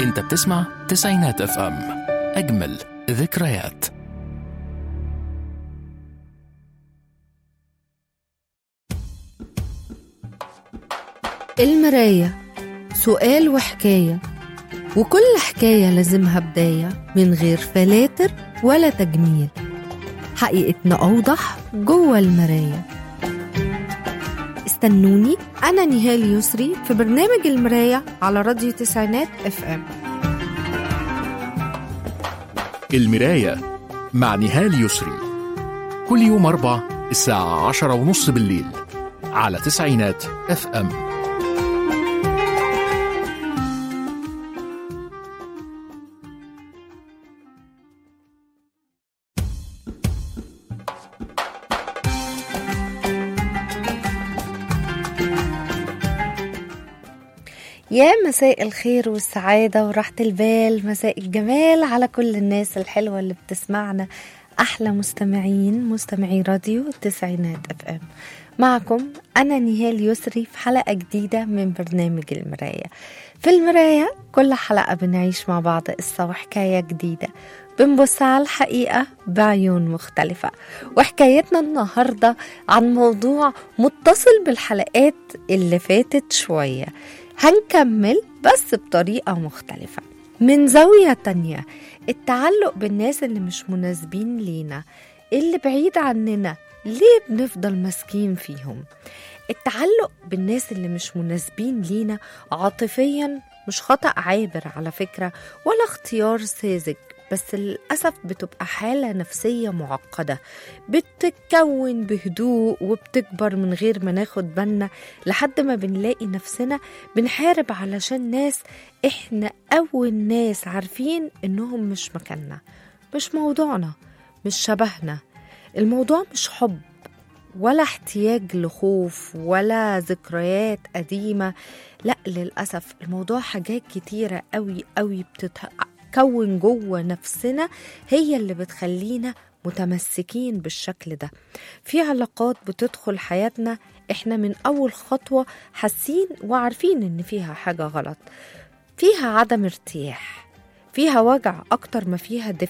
انت بتسمع تسعينات اف ام اجمل ذكريات المراية سؤال وحكاية وكل حكاية لازمها بداية من غير فلاتر ولا تجميل حقيقتنا أوضح جوه المراية استنوني أنا نهال يسري في برنامج المراية على راديو تسعينات اف ام المراية مع نهال يسري كل يوم أربع الساعة عشرة ونص بالليل على تسعينات اف ام يا مساء الخير والسعادة وراحة البال مساء الجمال على كل الناس الحلوة اللي بتسمعنا أحلى مستمعين مستمعي راديو التسعينات اف ام معكم أنا نهال يسري في حلقة جديدة من برنامج المراية في المراية كل حلقة بنعيش مع بعض قصة وحكاية جديدة بنبص على الحقيقة بعيون مختلفة وحكايتنا النهاردة عن موضوع متصل بالحلقات اللي فاتت شوية هنكمل بس بطريقة مختلفة من زاوية تانية التعلق بالناس اللي مش مناسبين لينا اللي بعيد عننا ليه بنفضل ماسكين فيهم التعلق بالناس اللي مش مناسبين لينا عاطفيا مش خطأ عابر على فكرة ولا اختيار ساذج بس للأسف بتبقى حالة نفسية معقدة بتتكون بهدوء وبتكبر من غير ما ناخد بالنا لحد ما بنلاقي نفسنا بنحارب علشان ناس احنا أول ناس عارفين إنهم مش مكاننا مش موضوعنا مش شبهنا الموضوع مش حب ولا احتياج لخوف ولا ذكريات قديمة لا للأسف الموضوع حاجات كتيرة قوي قوي بتتكون جوه نفسنا هي اللي بتخلينا متمسكين بالشكل ده في علاقات بتدخل حياتنا احنا من أول خطوة حاسين وعارفين إن فيها حاجة غلط فيها عدم ارتياح فيها وجع أكتر ما فيها دفء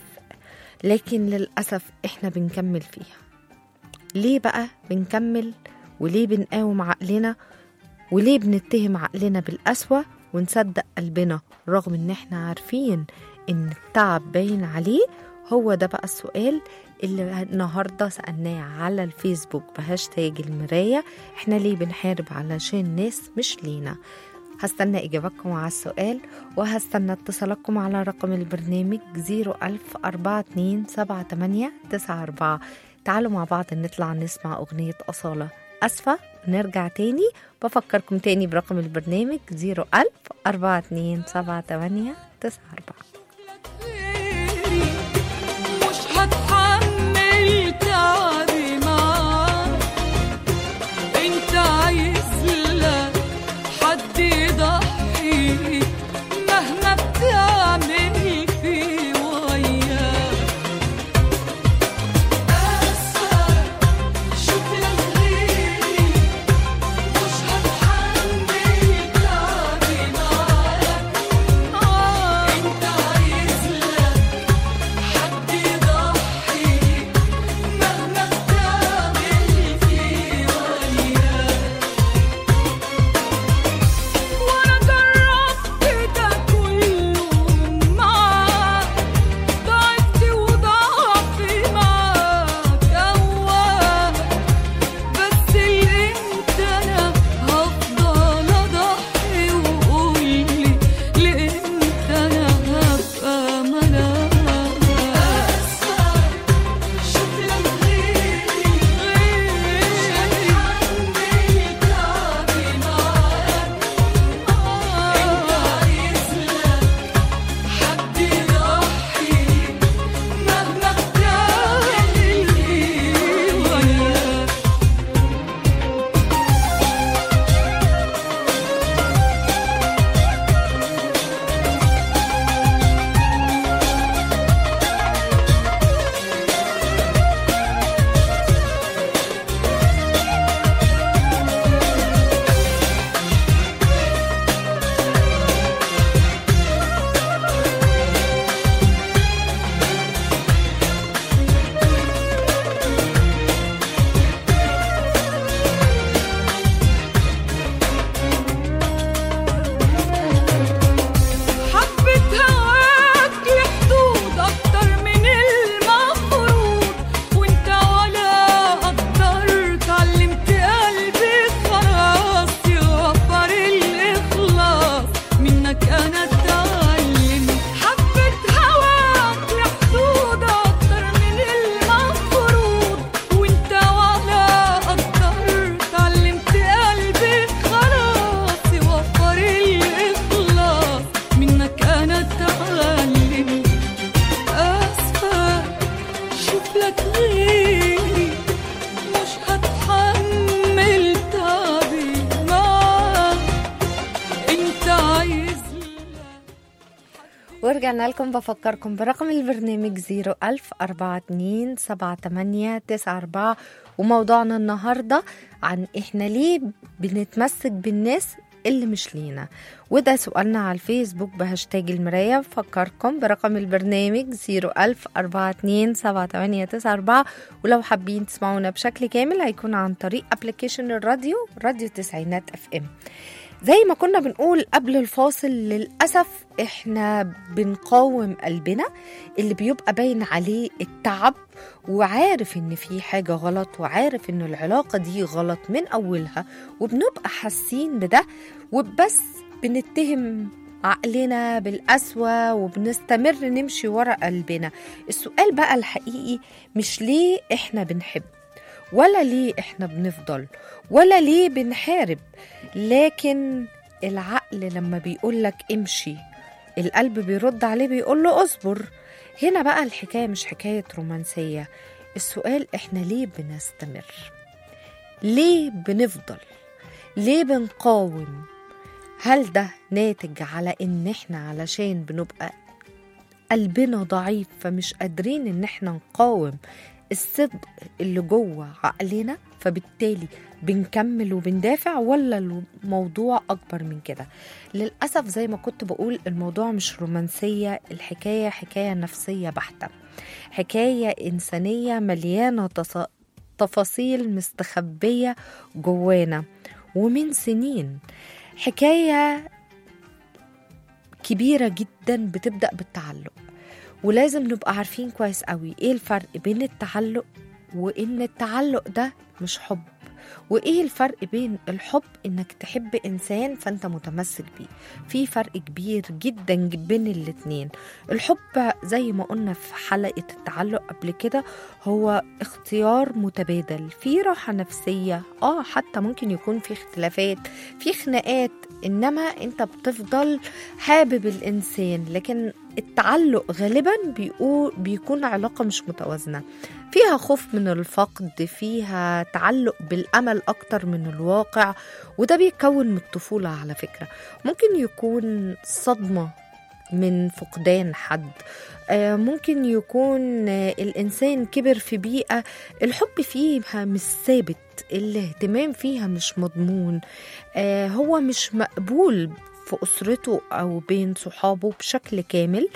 لكن للأسف احنا بنكمل فيها ليه بقى بنكمل وليه بنقاوم عقلنا وليه بنتهم عقلنا بالقسوة ونصدق قلبنا رغم ان احنا عارفين ان التعب باين عليه هو ده بقى السؤال اللي النهاردة سألناه على الفيسبوك بهاشتاج المراية احنا ليه بنحارب علشان ناس مش لينا هستنى إجاباتكم على السؤال وهستنى اتصالاتكم على رقم البرنامج 010427894 تعالوا مع بعض نطلع نسمع أغنية أصالة أسفة نرجع تاني بفكركم تاني برقم البرنامج 010427894 مش هتحمل تعبي معاك انت عايز لك حد يضحي مهما بتعمل فيه وياك أسفة شوف لك غيري مش هتحمل تعبي معاك انت ورجعنا لكم بفكركم برقم البرنامج 010427894 وموضوعنا النهاردة عن إحنا ليه بنتمسك بالناس اللي مش لينا وده سؤالنا على الفيسبوك بهاشتاج المراية بفكركم برقم البرنامج 010427894 ولو حابين تسمعونا بشكل كامل هيكون عن طريق ابلكيشن الراديو راديو تسعينات اف ام زي ما كنا بنقول قبل الفاصل للأسف احنا بنقاوم قلبنا اللي بيبقى باين عليه التعب وعارف ان في حاجة غلط وعارف ان العلاقة دي غلط من أولها وبنبقى حاسين بده وبس بنتهم عقلنا بالقسوة وبنستمر نمشي ورا قلبنا السؤال بقى الحقيقي مش ليه احنا بنحب ولا ليه احنا بنفضل ولا ليه بنحارب لكن العقل لما بيقولك امشي القلب بيرد عليه بيقول له اصبر هنا بقى الحكاية مش حكاية رومانسية السؤال احنا ليه بنستمر ليه بنفضل ليه بنقاوم هل ده ناتج على ان احنا علشان بنبقى قلبنا ضعيف فمش قادرين ان احنا نقاوم الصدق اللي جوه عقلنا فبالتالي بنكمل وبندافع ولا الموضوع اكبر من كده للاسف زي ما كنت بقول الموضوع مش رومانسيه الحكايه حكايه نفسيه بحته حكايه انسانيه مليانه تص- تفاصيل مستخبيه جوانا ومن سنين حكايه كبيره جدا بتبدا بالتعلق ولازم نبقى عارفين كويس قوي ايه الفرق بين التعلق وان التعلق ده مش حب وايه الفرق بين الحب انك تحب انسان فانت متمسك بيه في فرق كبير جدا بين الاتنين الحب زي ما قلنا في حلقة التعلق قبل كده هو اختيار متبادل في راحة نفسية اه حتى ممكن يكون في اختلافات في خناقات انما انت بتفضل حابب الانسان لكن التعلق غالبا بيقول بيكون علاقة مش متوازنة فيها خوف من الفقد فيها تعلق بالأمل أكتر من الواقع وده بيتكون من الطفولة على فكرة ممكن يكون صدمة من فقدان حد آه، ممكن يكون آه، الإنسان كبر في بيئة الحب فيها مش ثابت الاهتمام فيها مش مضمون آه، هو مش مقبول في أسرته أو بين صحابه بشكل كامل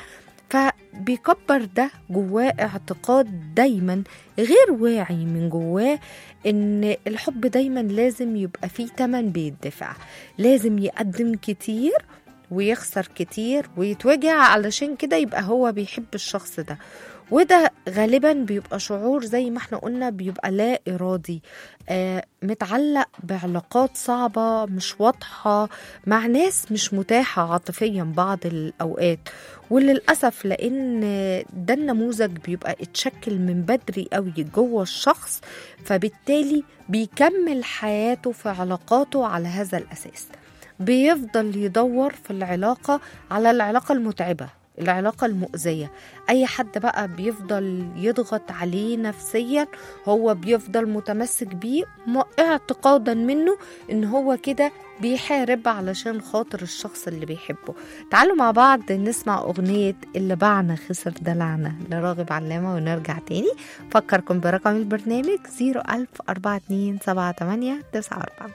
فبيكبر ده جواه اعتقاد دايما غير واعي من جواه ان الحب دايما لازم يبقى فيه تمن بيدفع لازم يقدم كتير ويخسر كتير ويتوجع علشان كده يبقى هو بيحب الشخص ده وده غالبا بيبقى شعور زي ما احنا قلنا بيبقى لا إرادي آه متعلق بعلاقات صعبة مش واضحة مع ناس مش متاحة عاطفيا بعض الأوقات وللأسف لأن ده النموذج بيبقى اتشكل من بدري قوي جوه الشخص فبالتالي بيكمل حياته في علاقاته على هذا الأساس بيفضل يدور في العلاقة على العلاقة المتعبة العلاقة المؤذية أي حد بقى بيفضل يضغط عليه نفسيا هو بيفضل متمسك بيه م- اعتقادا منه إن هو كده بيحارب علشان خاطر الشخص اللي بيحبه تعالوا مع بعض نسمع أغنية اللي باعنا خسر دلعنا لراغب علامة ونرجع تاني فكركم برقم البرنامج 010427894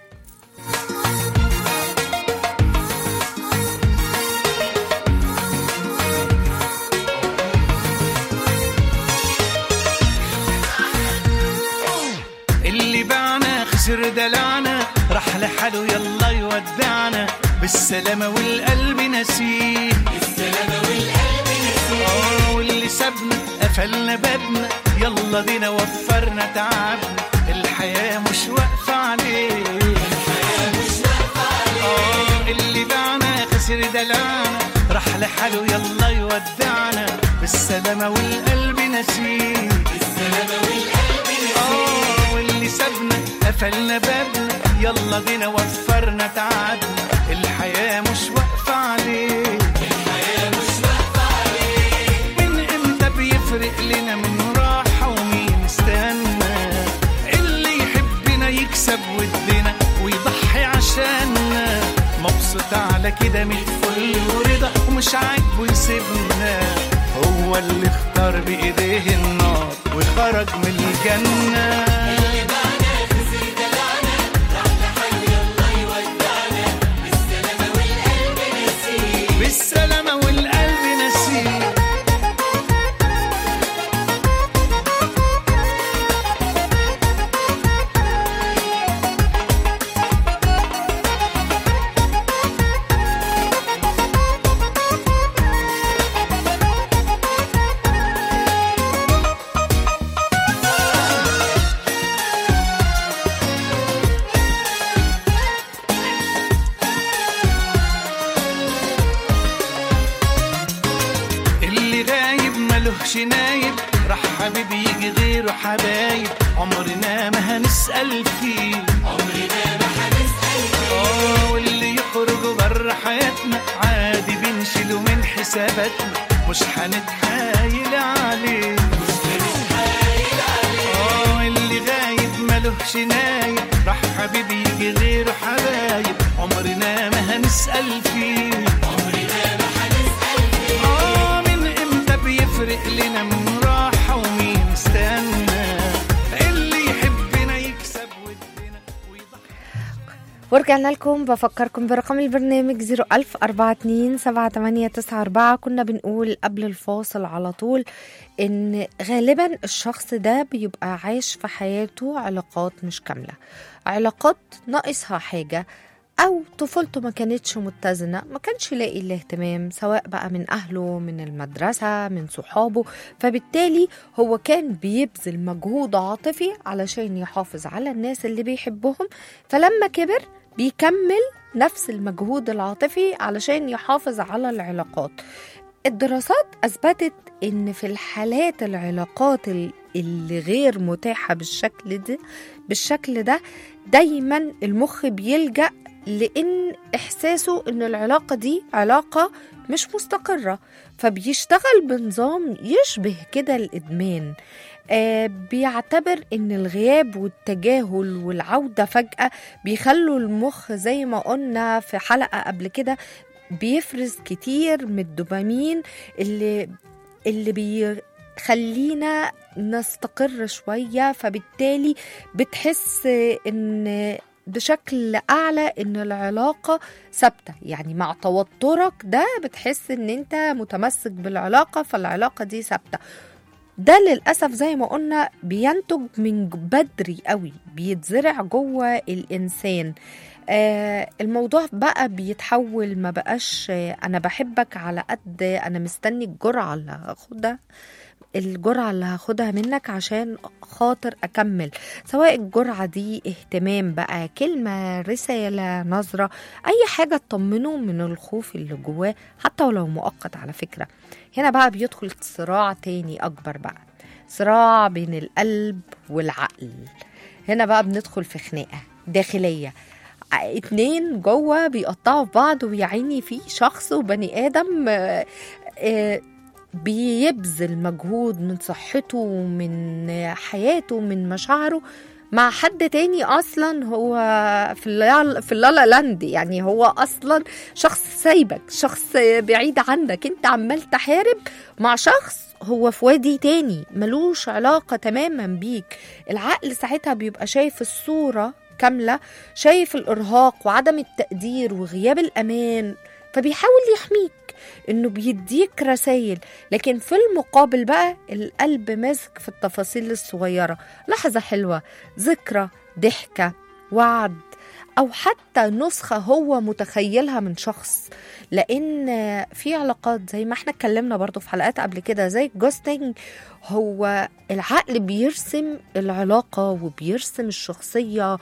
اللي باعنا خسر دلعنا راح لحاله يلا يودعنا بالسلامة والقلب نسيه بالسلامة والقلب نسيه واللي سابنا قفلنا بابنا يلا بينا وفرنا تعبنا الحياة مش واقفة عليه الحياة مش واقفة عليه اللي باعنا خسر دلعنا راح لحاله يلا يودعنا بالسلامة والقلب نسيه بالسلامة والقلب نسيه واللي سابنا قفلنا بابنا يلا بينا وفرنا تعبنا الحياة مش واقفة عليه الحياة مش واقفة عليه من امتى بيفرق لنا من راحة ومين استنى اللي يحبنا يكسب ودنا ويضحي عشاننا مبسوط بص تعالى كده من فل ورضا ومش عاجبه يسيبنا هو اللي اختار بايديه النار وخرج من الجنه بالسلامة والقلب نسيه اللي غايب ملهش نايب راح حبيبي يجي غيره حبايب عمرنا ما هنسأل فيه عمرنا ما هنسأل فيه اه واللي يخرج بره حياتنا عادي بنشيله من حساباتنا مش هنتحايل عليه اه اللي غايب ملهش نايب راح حبيبي يجي غيره حبايب عمرنا ما هنسأل فيه آه من امتى بيفرق لنا من راحة ومين استنى اللي يحبنا يكسب ودنا ويضحي ورجعنا لكم بفكركم برقم البرنامج 01042 كنا بنقول قبل الفاصل على طول ان غالبا الشخص ده بيبقى عايش في حياته علاقات مش كاملة علاقات ناقصها حاجة أو طفولته ما كانتش متزنة ما كانش لاقي الاهتمام سواء بقى من أهله من المدرسة من صحابه فبالتالي هو كان بيبذل مجهود عاطفي علشان يحافظ على الناس اللي بيحبهم فلما كبر بيكمل نفس المجهود العاطفي علشان يحافظ على العلاقات الدراسات أثبتت إن في الحالات العلاقات ال- اللي غير متاحة بالشكل ده بالشكل ده دايما المخ بيلجأ لأن إحساسه إن العلاقة دي علاقة مش مستقرة فبيشتغل بنظام يشبه كده الإدمان آه بيعتبر ان الغياب والتجاهل والعودة فجأة بيخلوا المخ زي ما قلنا في حلقة قبل كده بيفرز كتير من الدوبامين اللي اللي بيخلينا نستقر شوية فبالتالي بتحس ان بشكل اعلى ان العلاقه ثابته يعني مع توترك ده بتحس ان انت متمسك بالعلاقه فالعلاقه دي ثابته ده للأسف زي ما قلنا بينتج من بدري قوي بيتزرع جوه الإنسان آه الموضوع بقى بيتحول ما بقاش آه، أنا بحبك على قد أنا مستني الجرعة اللي هاخدها الجرعة اللي هاخدها منك عشان خاطر أكمل سواء الجرعة دي اهتمام بقى كلمة رسالة نظرة أي حاجة تطمنه من الخوف اللي جواه حتى ولو مؤقت على فكرة هنا بقى بيدخل صراع تاني أكبر بقى صراع بين القلب والعقل هنا بقى بندخل في خناقة داخلية ع- اتنين جوه بيقطعوا في بعض ويعيني في شخص وبني آدم آه، آه، بيبذل مجهود من صحته من حياته من مشاعره مع حد تاني اصلا هو في اللا- في اللالا لاند يعني هو اصلا شخص سايبك شخص بعيد عنك انت عمال تحارب مع شخص هو في وادي تاني ملوش علاقة تماما بيك العقل ساعتها بيبقى شايف الصورة كاملة شايف الإرهاق وعدم التقدير وغياب الأمان فبيحاول يحميك انه بيديك رسائل لكن في المقابل بقى القلب ماسك في التفاصيل الصغيرة لحظة حلوة ذكرى ضحكة وعد أو حتى نسخة هو متخيلها من شخص لأن في علاقات زي ما احنا اتكلمنا برضو في حلقات قبل كده زي الجوستنج هو العقل بيرسم العلاقة وبيرسم الشخصية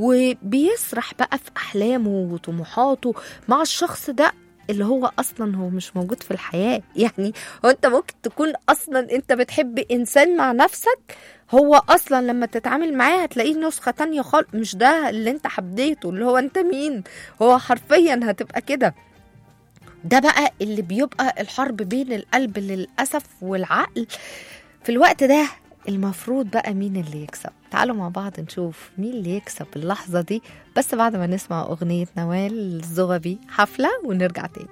وبيسرح بقى في أحلامه وطموحاته مع الشخص ده اللي هو اصلا هو مش موجود في الحياه يعني هو انت ممكن تكون اصلا انت بتحب انسان مع نفسك هو اصلا لما تتعامل معاه هتلاقيه نسخه تانية خالص مش ده اللي انت حبيته اللي هو انت مين هو حرفيا هتبقى كده ده بقى اللي بيبقى الحرب بين القلب للاسف والعقل في الوقت ده المفروض بقى مين اللي يكسب تعالوا مع بعض نشوف مين اللي يكسب اللحظة دي بس بعد ما نسمع أغنية نوال الزغبي حفلة ونرجع تاني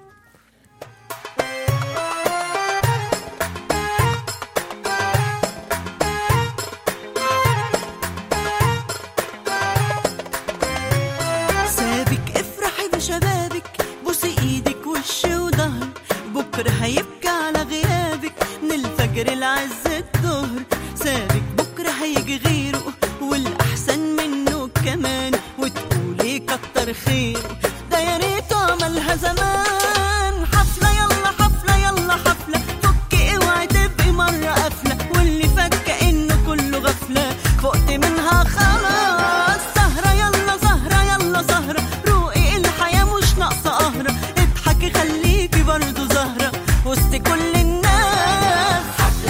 سابك افرحي بشبابك بوسي ايدك وش وظهر بكره هيبكي على غيابك من الفجر لعز الظهر سابك بكره هيجي غيره والاحسن منه كمان وتقولي كتر خيره ده يا ريت عملها زمان حفله يلا حفله يلا حفله فكي اوعي تبقي مره قافله واللي فات كانه كله غفله فقت منها خلاص سهره يلا زهره يلا زهره روقي الحياه مش ناقصه قهره اضحكي خليكي برضه زهره وسط كل الناس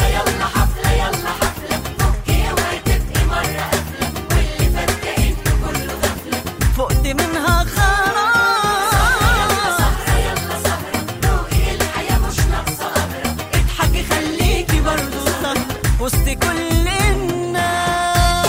فقت منها خلاص اضحكي خليكي برضه زهره وسط كل الناس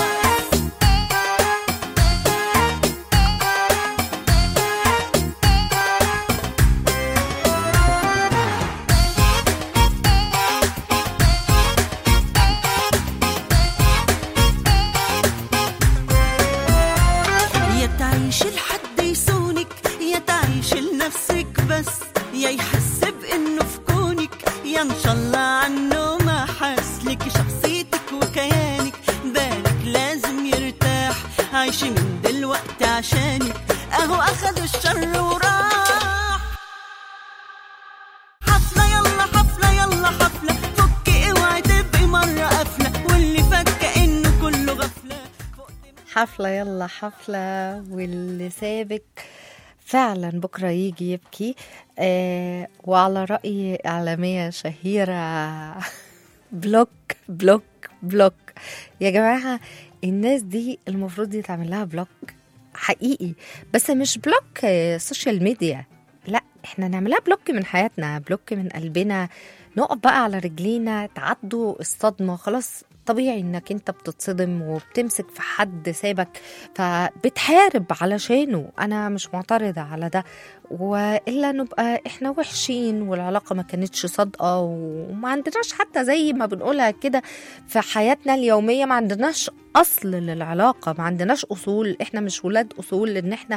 يا تعيش لحد يصونك يا تعيش لنفسك بس يا يحس بانه في كونك يا ان شاء الله عنه ما حسلك شخصيتك وكيانك بالك لازم يرتاح عايشي من دلوقتي عشانك اهو اخد الشر وراح حفلة يلا حفلة يلا حفلة فكي اوعي تبقي مرة قافلة واللي فات كأنه كله غفلة حفلة يلا حفلة واللي سابك فعلا بكرة يجي يبكي آه وعلى رأي إعلامية شهيرة بلوك بلوك بلوك يا جماعة الناس دي المفروض يتعمل لها بلوك حقيقي بس مش بلوك آه، سوشيال ميديا لا احنا نعملها بلوك من حياتنا بلوك من قلبنا نقف بقى على رجلينا تعدوا الصدمة خلاص طبيعي انك انت بتتصدم وبتمسك في حد سابك فبتحارب علشانه انا مش معترضة على ده والا نبقى احنا وحشين والعلاقة ما كانتش صادقة وما عندناش حتى زي ما بنقولها كده في حياتنا اليومية ما عندناش اصل للعلاقة ما عندناش اصول احنا مش ولاد اصول ان احنا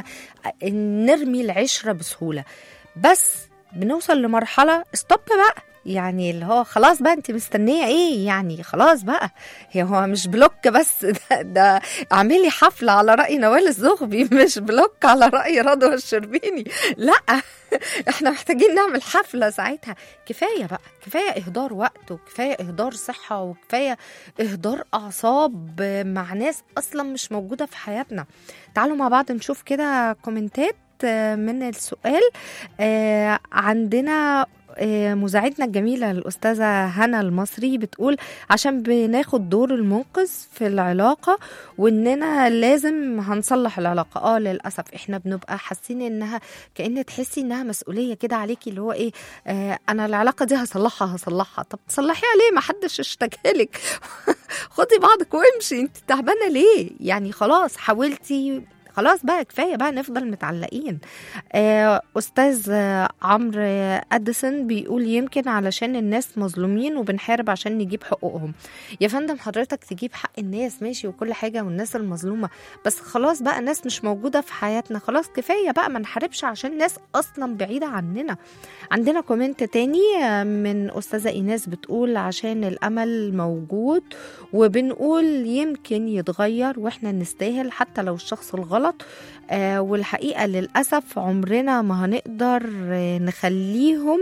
نرمي العشرة بسهولة بس بنوصل لمرحلة ستوب بقى يعني اللي هو خلاص بقى انت مستنيه ايه يعني خلاص بقى هي هو مش بلوك بس ده, ده اعملي حفله على راي نوال الزغبي مش بلوك على راي رضوى الشربيني لا احنا محتاجين نعمل حفله ساعتها كفايه بقى كفايه اهدار وقت وكفايه اهدار صحه وكفايه اهدار اعصاب مع ناس اصلا مش موجوده في حياتنا تعالوا مع بعض نشوف كده كومنتات آه، من السؤال آه، عندنا آه، مذيعتنا الجميلة الأستاذة هنا المصري بتقول عشان بناخد دور المنقذ في العلاقة وإننا لازم هنصلح العلاقة اه للأسف احنا بنبقى حاسين إنها كأن تحسي إنها مسؤولية كده عليكي اللي هو إيه آه أنا العلاقة دي هصلحها هصلحها طب تصلحيها ليه ما حدش اشتكالك خدي بعضك وامشي انت تعبانة ليه يعني خلاص حاولتي خلاص بقى كفايه بقى نفضل متعلقين آه، استاذ آه، عمرو آه، اديسون بيقول يمكن علشان الناس مظلومين وبنحارب عشان نجيب حقوقهم يا فندم حضرتك تجيب حق الناس ماشي وكل حاجه والناس المظلومه بس خلاص بقى ناس مش موجوده في حياتنا خلاص كفايه بقى ما نحاربش عشان ناس اصلا بعيده عننا عندنا كومنت تاني آه، من استاذه ايناس بتقول عشان الامل موجود وبنقول يمكن يتغير واحنا نستاهل حتى لو الشخص الغلط آه والحقيقه للاسف عمرنا ما هنقدر آه نخليهم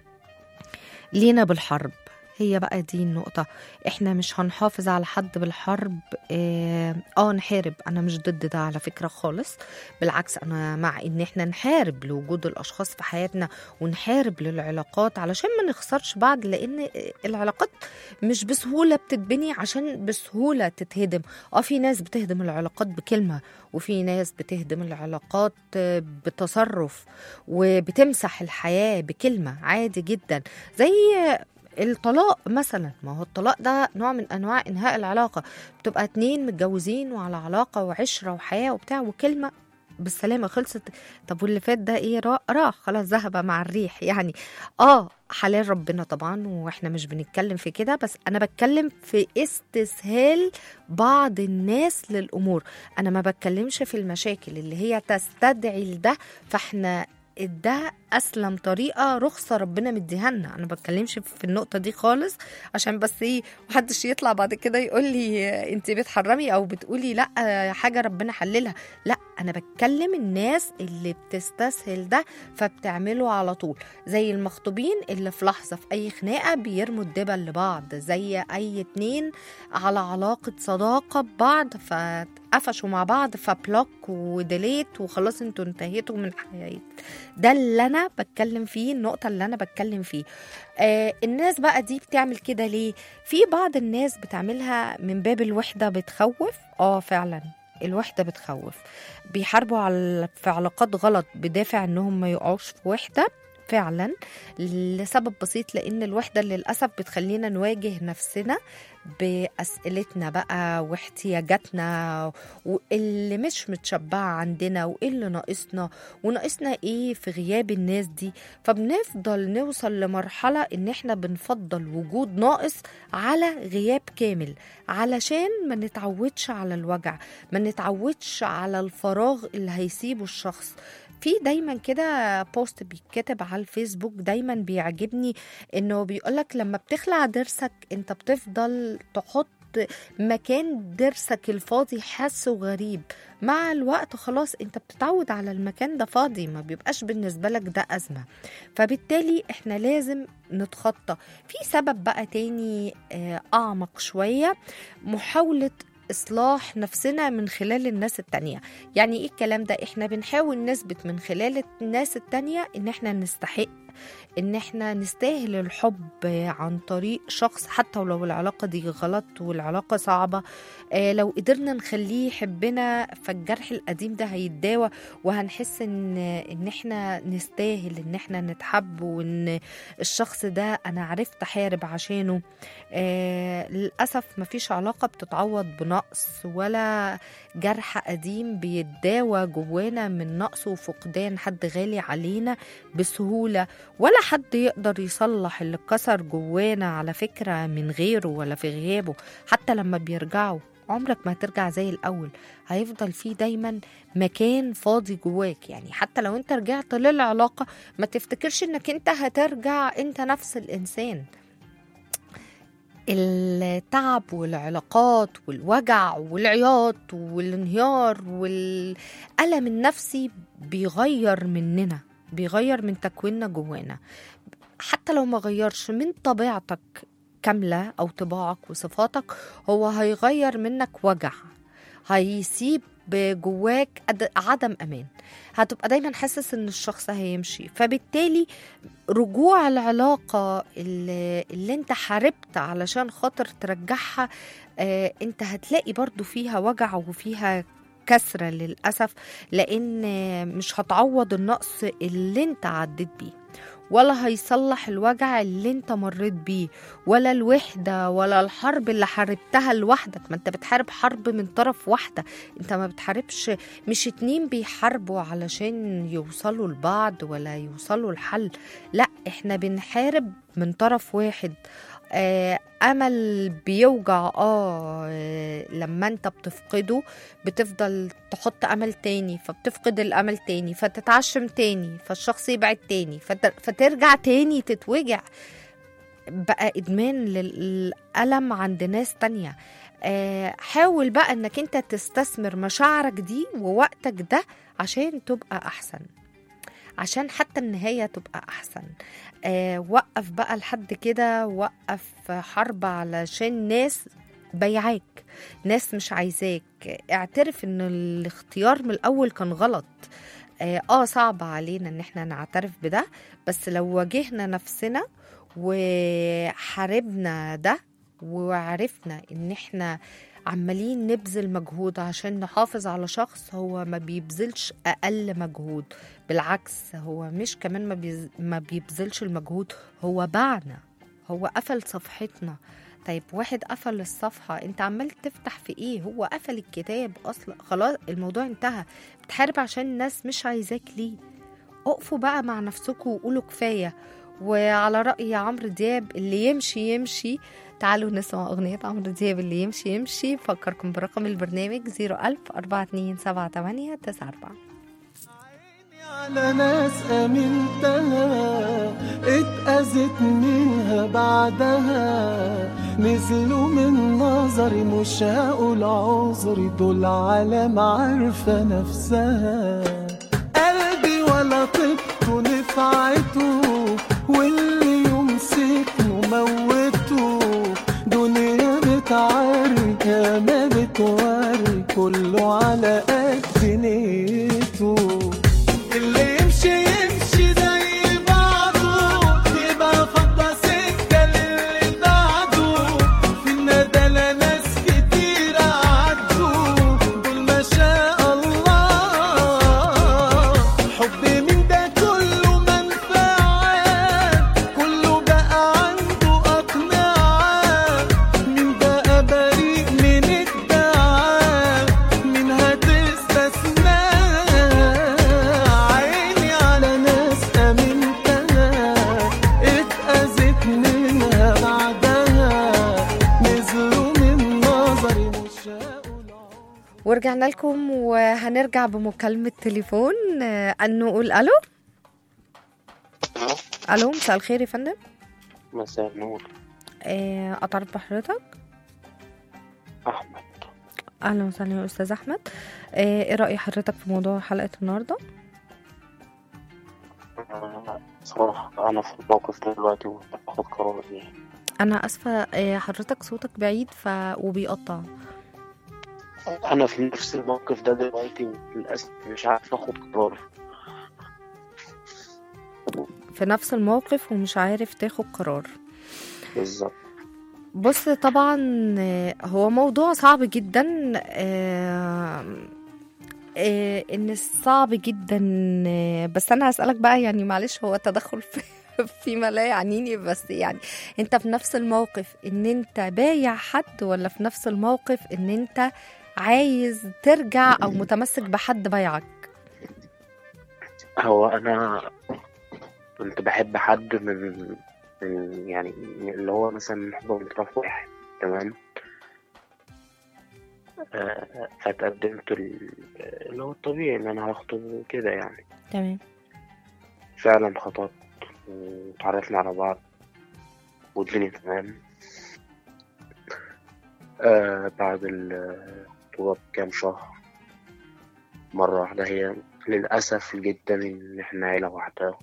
لينا بالحرب هي بقى دي النقطة احنا مش هنحافظ على حد بالحرب اه, آه نحارب انا مش ضد ده على فكرة خالص بالعكس انا مع ان احنا نحارب لوجود الاشخاص في حياتنا ونحارب للعلاقات علشان ما نخسرش بعض لان العلاقات مش بسهولة بتتبني عشان بسهولة تتهدم اه في ناس بتهدم العلاقات بكلمة وفي ناس بتهدم العلاقات بتصرف وبتمسح الحياة بكلمة عادي جدا زي الطلاق مثلا ما هو الطلاق ده نوع من انواع انهاء العلاقه بتبقى اتنين متجوزين وعلى علاقه وعشره وحياه وبتاع وكلمه بالسلامه خلصت طب واللي فات ده ايه را- راح خلاص ذهب مع الريح يعني اه حلال ربنا طبعا واحنا مش بنتكلم في كده بس انا بتكلم في استسهال بعض الناس للامور انا ما بتكلمش في المشاكل اللي هي تستدعي لده فاحنا ده اسلم طريقه رخصه ربنا مديها لنا انا بتكلمش في النقطه دي خالص عشان بس ايه محدش يطلع بعد كده يقول لي انت بتحرمي او بتقولي لا حاجه ربنا حللها لا انا بتكلم الناس اللي بتستسهل ده فبتعمله على طول زي المخطوبين اللي في لحظه في اي خناقه بيرموا الدبل لبعض زي اي اتنين على علاقه صداقه ببعض فقفشوا مع بعض فبلوك وديليت وخلاص انتوا انتهيتوا من حياتي ده اللي انا بتكلم فيه النقطه اللي انا بتكلم فيه آه الناس بقى دي بتعمل كده ليه في بعض الناس بتعملها من باب الوحده بتخوف اه فعلا الوحده بتخوف بيحاربوا على في علاقات غلط بدافع انهم ما يقعوش في وحده فعلا لسبب بسيط لان الوحده للاسف بتخلينا نواجه نفسنا باسئلتنا بقى واحتياجاتنا واللي مش متشبعه عندنا وايه اللي ناقصنا وناقصنا ايه في غياب الناس دي فبنفضل نوصل لمرحله ان احنا بنفضل وجود ناقص على غياب كامل علشان ما نتعودش على الوجع ما نتعودش على الفراغ اللي هيسيبه الشخص في دايما كده بوست بيتكتب على الفيسبوك دايما بيعجبني انه بيقولك لما بتخلع ضرسك انت بتفضل تحط مكان ضرسك الفاضي حاسه غريب مع الوقت خلاص انت بتتعود على المكان ده فاضي ما بيبقاش بالنسبة لك ده أزمة فبالتالي احنا لازم نتخطى في سبب بقى تاني آه، أعمق شوية محاولة إصلاح نفسنا من خلال الناس التانية يعني إيه الكلام ده إحنا بنحاول نثبت من خلال الناس التانية إن إحنا نستحق إن إحنا نستاهل الحب عن طريق شخص حتى ولو العلاقة دي غلط والعلاقة صعبة آه لو قدرنا نخليه يحبنا فالجرح القديم ده هيتداوى وهنحس إن إن إحنا نستاهل إن إحنا نتحب وإن الشخص ده أنا عرفت أحارب عشانه آه للأسف مفيش علاقة بتتعوض بنقص ولا جرح قديم بيتداوى جوانا من نقص وفقدان حد غالي علينا بسهولة ولا حد يقدر يصلح اللي اتكسر جوانا على فكرة من غيره ولا في غيابه حتى لما بيرجعوا عمرك ما هترجع زي الأول هيفضل فيه دايما مكان فاضي جواك يعني حتى لو انت رجعت للعلاقة ما تفتكرش انك انت هترجع انت نفس الإنسان التعب والعلاقات والوجع والعياط والانهيار والألم النفسي بيغير مننا بيغير من تكويننا جوانا حتى لو ما غيرش من طبيعتك كاملة أو طباعك وصفاتك هو هيغير منك وجع هيسيب جواك أد- عدم امان هتبقى دايما حاسس ان الشخص هيمشي فبالتالي رجوع العلاقه اللي, اللي انت حاربت علشان خاطر ترجعها آه انت هتلاقي برضو فيها وجع وفيها كسرة للأسف لأن مش هتعوض النقص اللي انت عديت بيه ولا هيصلح الوجع اللي انت مريت بيه ولا الوحدة ولا الحرب اللي حاربتها لوحدك ما انت بتحارب حرب من طرف واحدة انت ما بتحاربش مش اتنين بيحاربوا علشان يوصلوا لبعض ولا يوصلوا لحل لا احنا بنحارب من طرف واحد آه امل بيوجع اه آه، لما انت بتفقده بتفضل تحط امل تاني فبتفقد الامل تاني فتتعشم تاني فالشخص يبعد تاني فت- فترجع تاني تتوجع بقى ادمان للالم عند ناس تانية آه، حاول بقى انك انت تستثمر مشاعرك دي ووقتك ده عشان تبقى احسن عشان حتى النهاية تبقى أحسن آه وقف بقى لحد كده وقف حرب علشان ناس بيعاك ناس مش عايزاك اعترف ان الاختيار من الأول كان غلط اه آه، صعب علينا ان احنا نعترف بده بس لو واجهنا نفسنا وحاربنا ده وعرفنا ان احنا عمالين نبذل مجهود عشان نحافظ على شخص هو ما بيبذلش اقل مجهود بالعكس هو مش كمان ما, بيز... ما بيبذلش المجهود هو باعنا هو قفل صفحتنا طيب واحد قفل الصفحة انت عمال تفتح في ايه هو قفل الكتاب اصلا خلاص الموضوع انتهى بتحارب عشان الناس مش عايزاك ليه اقفوا بقى مع نفسكم وقولوا كفاية وعلى رأي عمرو دياب اللي يمشي يمشي تعالوا نسمع أغنية عمرو دياب اللي يمشي يمشي فكركم برقم البرنامج 01000 4278 94 على ناس امنتها اتأذت منها بعدها نزلوا من نظري مش هقول عذري دول على عارفة نفسها قلبي ولا طبته نفعته واللي يمسكنه موته دنيا بتعري ما بتوري كله على قد نيته اللي يمشي يمشي زي بعضه يبقى فضى سكة للي بعده في الندلة ناس كتير عدوا دول ما شاء الله حب من ده كله منفعة كله بقى عنده أقنعة من بقى بريء من الدعاء من هتستثنى عيني على ناس أمنتها اتأذت منها بعدها نزلوا من نظري مش هقول ورجعنا لكم وهنرجع بمكالمة تليفون آه، أن نقول ألو ألو مساء الخير يا فندم مساء النور آه، أتعرف بحضرتك أحمد أهلا وسهلا يا أستاذ أحمد آه، إيه رأي حضرتك في موضوع حلقة النهاردة آه، صراحة أنا في الموقف ده دلوقتي وباخد قرار إيه أنا أسفة آه، حضرتك صوتك بعيد ف... وبيقطع أنا في نفس الموقف ده دلوقتي وللأسف مش عارف آخد قرار في نفس الموقف ومش عارف تاخد قرار بالظبط بص طبعا آه، هو موضوع صعب جدا آه، آه، ان صعب جدا آه، بس انا هسألك بقى يعني معلش هو تدخل في فيما لا يعنيني بس يعني انت في نفس الموقف ان انت بايع حد ولا في نفس الموقف ان انت عايز ترجع او متمسك بحد بايعك هو أنا كنت بحب حد من من يعني من اللي هو مثلا حب من طرف واحد تمام آه، فتقدمت ال- اللي هو الطبيعي إن أنا هخطب كده يعني تمام فعلا خطبت وتعرفنا على بعض والدنيا تمام آه بعد الخطوبة بكام شهر مرة واحدة هي للأسف جدا إن إحنا عيلة واحدة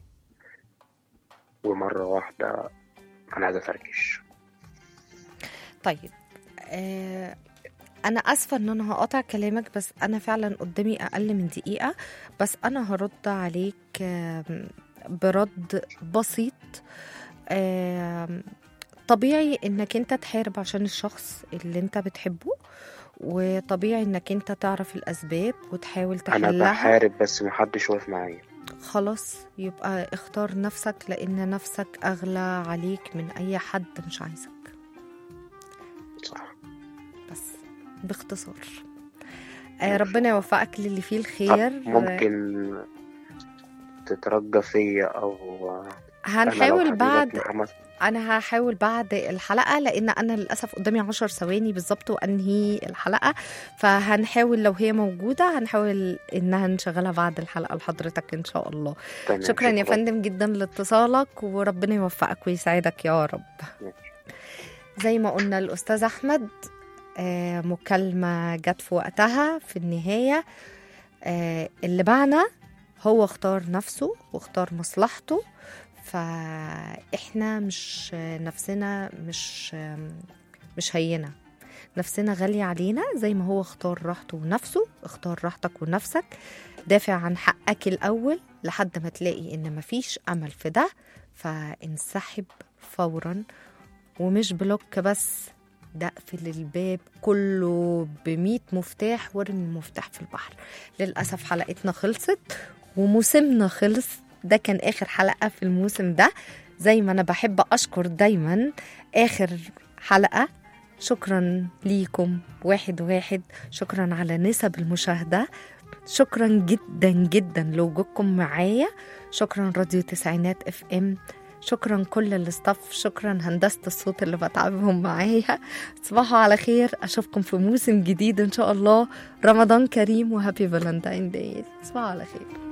ومرة واحدة أنا عايز أفركش طيب آه انا اسفه ان انا هقطع كلامك بس انا فعلا قدامي اقل من دقيقه بس انا هرد عليك آم، برد بسيط آم، طبيعي انك انت تحارب عشان الشخص اللي انت بتحبه وطبيعي انك انت تعرف الاسباب وتحاول أنا تحلها بحارب بس محدش واقف معايا خلاص يبقى اختار نفسك لان نفسك اغلى عليك من اي حد مش عايزك صح بس باختصار آه ربنا يوفقك للي فيه طب الخير ممكن تترجى فيا أو أنا لو هنحاول حبيبك بعد محمد انا هحاول بعد الحلقه لان انا للاسف قدامي عشر ثواني بالظبط وانهي الحلقه فهنحاول لو هي موجوده هنحاول انها نشغلها بعد الحلقه لحضرتك ان شاء الله تمام شكرا يا فندم جدا لاتصالك وربنا يوفقك ويسعدك يا رب زي ما قلنا الاستاذ احمد آه، مكالمه جت في وقتها في النهايه آه، اللي بعنا هو اختار نفسه واختار مصلحته فاحنا مش نفسنا مش مش هينه نفسنا غالية علينا زي ما هو اختار راحته ونفسه اختار راحتك ونفسك دافع عن حقك الأول لحد ما تلاقي إن مفيش أمل في ده فانسحب فورا ومش بلوك بس ده اقفل الباب كله بمية مفتاح وارمي المفتاح في البحر للأسف حلقتنا خلصت وموسمنا خلص ده كان آخر حلقة في الموسم ده زي ما أنا بحب أشكر دايما آخر حلقة شكرا ليكم واحد واحد شكرا على نسب المشاهدة شكرا جدا جدا لوجودكم معايا شكرا راديو تسعينات اف ام شكرا كل الاستاف شكرا هندسة الصوت اللي بتعبهم معايا تصبحوا على خير اشوفكم في موسم جديد ان شاء الله رمضان كريم وهابي فالنتاين داي تصبحوا على خير